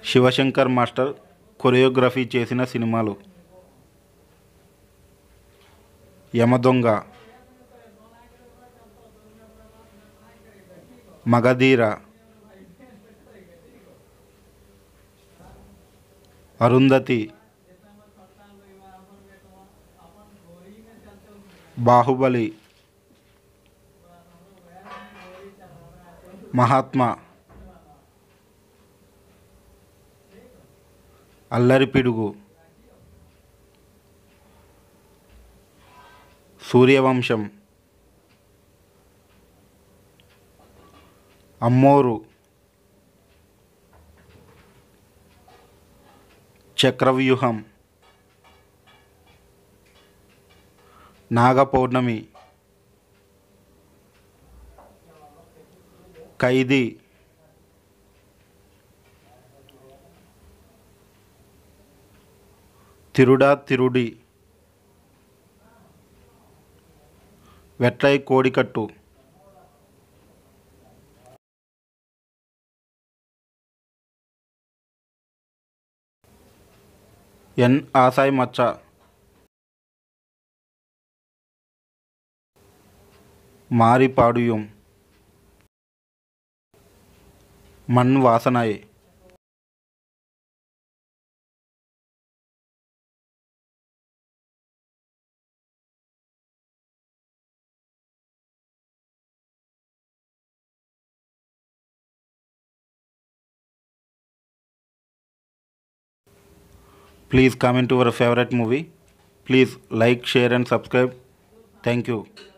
Shivshankar master choreography చేసిన సినిమాలు యమదొంగ మగధీర అరుంధతి బాహుబలి మహాత్మా అల్లరి పిడుగు సూర్యవంశం అమ్మోరు చక్రవ్యూహం నాగపౌర్ణమి ఖైదీ తిరుడా తిరుడి వెట్లై కోడికట్టు ఎన్ ఆసాయ్ మచ్చ మారి పాడుయం మణ్ వాసనాయ్ Please comment your favorite movie. Please like, share and subscribe. Thank you.